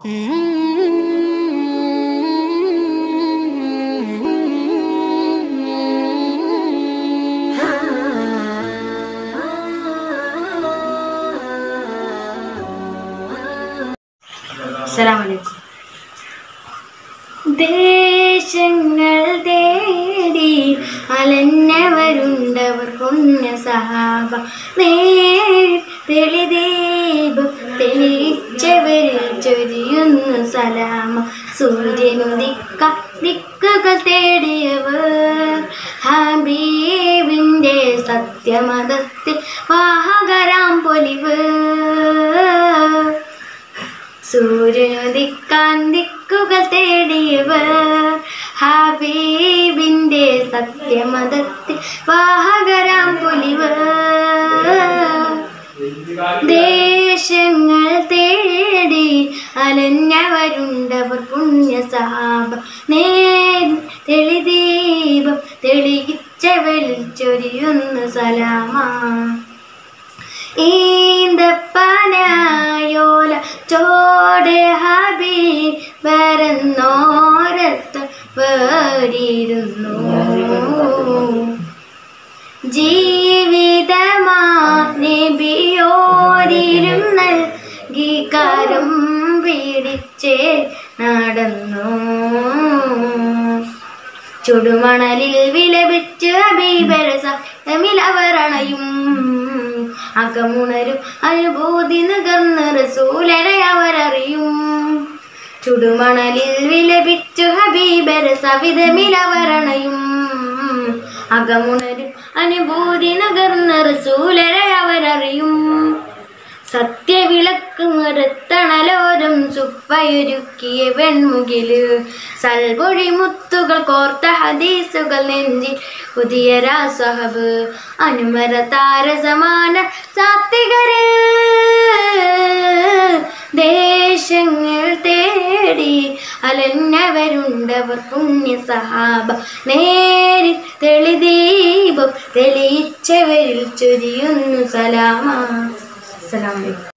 അസ്സലാമലൈക്കും ദേശങ്ങൾ തേടി അലഞ്ഞവരുണ്ടവർ പുണ്യ സഹാബ നേരി തെളിദീപം തെളിയിച്ചവരിൽ ചൊരിയുന്നു സലാമ സൂര്യനുദിക്ക ദിക്കുകൾ തേടിയവർ ഹബീബിൻ്റെ സത്യമതത്തിൽ വാഹകരാം പൊലിവ് സൂര്യനുദിക്കാൻ ദിക്കുകൾ തേടിയവർ ഹബീബിന്റെ സത്യമതത്തിൽ വാഹകരാം പൊലിവ് ദേശങ്ങൾ തേടി അലഞ്ഞവരുണ്ടവർ പുണ്യ സഹാബ നേരി തെളിദീപം തെളിയിച്ചവളിൽ ചൊരിയുന്നു സലാമാ ഈന്തപ്പനയോല ചോടെ ഹബി വരുന്നോരത്ത് വേടിയിരുന്നു ജീവിതമാ നബിയോരിലും നൽകി കരം പിടിച്ചേ നടന്നു ചുടുമണലിൽ വിലപിച്ച് അബീബരസമിലവരണയും അകമുണരും അനുഭൂതി നികർന്ന് റസൂലരെ അവരറിയും ചുടുമണലിൽ വിലപിച്ചു ഹബീബര സവിധമിലവരണയും അകമുണരും അനുഭൂതി നികർന്ന് റസൂലരെ അവരറിയും സത്യവിളക്ക് നിരത്തണലോരം സുഫയൊരുക്കിയ വെൺമുകില് സൽപൊഴി മുത്തുകൾ കോർത്ത ഹദീസുകൾ നെഞ്ചിൽ പുതിയ രാസഹബ് അനുമര താരസമാന സാത്വികര് ദേശങ്ങൾ തേടി അലഞ്ഞവരുണ്ടവർ പുണ്യ സഹാബ നേരി തെളിദീപം തെളിയിച്ചവരിൽ ചൊരിയുന്നു സലാമ അസ്സലാമു അലൈക്കും